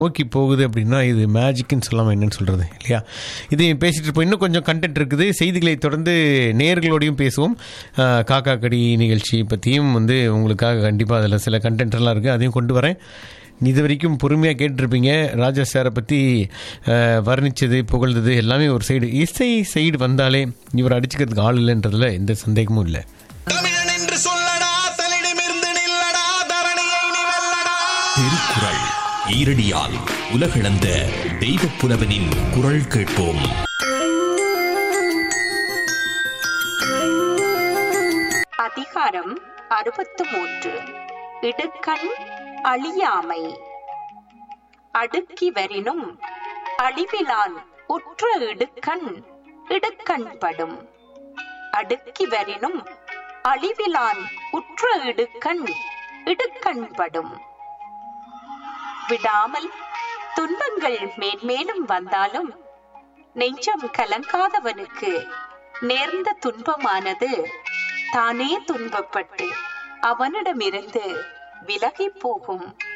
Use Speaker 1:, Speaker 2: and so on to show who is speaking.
Speaker 1: நோக்கி போகுது அப்படின்னா இது மேஜிக்னு சொல்லாமல் என்னன்னு சொல்கிறது இல்லையா இது பேசிகிட்டு இருப்போம் இன்னும் கொஞ்சம் கண்டென்ட் இருக்குது செய்திகளை தொடர்ந்து நேர்களோடையும் பேசுவோம் அஹ், காக்கா கடி நிகழ்ச்சி பற்றியும் வந்து உங்களுக்காக கண்டிப்பாக அதில் சில கண்டென்ட் எல்லாம் இருக்குது அதையும் கொண்டு வரேன் இது வரைக்கும் பொறுமையாக கேட்டிருப்பீங்க ராஜா சாரை பற்றி வர்ணிச்சது புகழ்ந்தது எல்லாமே ஒரு சைடு இசை சைடு வந்தாலே இவர் அடிச்சுக்கிறதுக்கு ஆள் இல்லைன்றதுல எந்த சந்தேகமும் இல்லை
Speaker 2: தமிழன் என்று சொல்லடா தலிடமிருந்து நில்லடா தரணியை நீ வெல்லடா
Speaker 3: திருக்குறள் ஈரடியால் உலகளந்த தெய்வப் புலவனின் குரல் கேட்போம்
Speaker 4: அதிகாரம் அறுபத்து மூன்று இடுக்கண் அழியாமை அடுக்கி வரினும் அழிவிலான் உற்ற இடுக்கண் இடுக்கண்படும் அடுக்கி வரினும் அழிவிலான் உற்ற இடுக்கண் இடுக்கண்படும் விடாமல் துன்பங்கள் மேன்மேலும் வந்தாலும் நெஞ்சம் கலங்காதவனுக்கு நேர்ந்த துன்பமானது தானே துன்பப்பட்டு அவனிடமிருந்து விலகிப் போகும்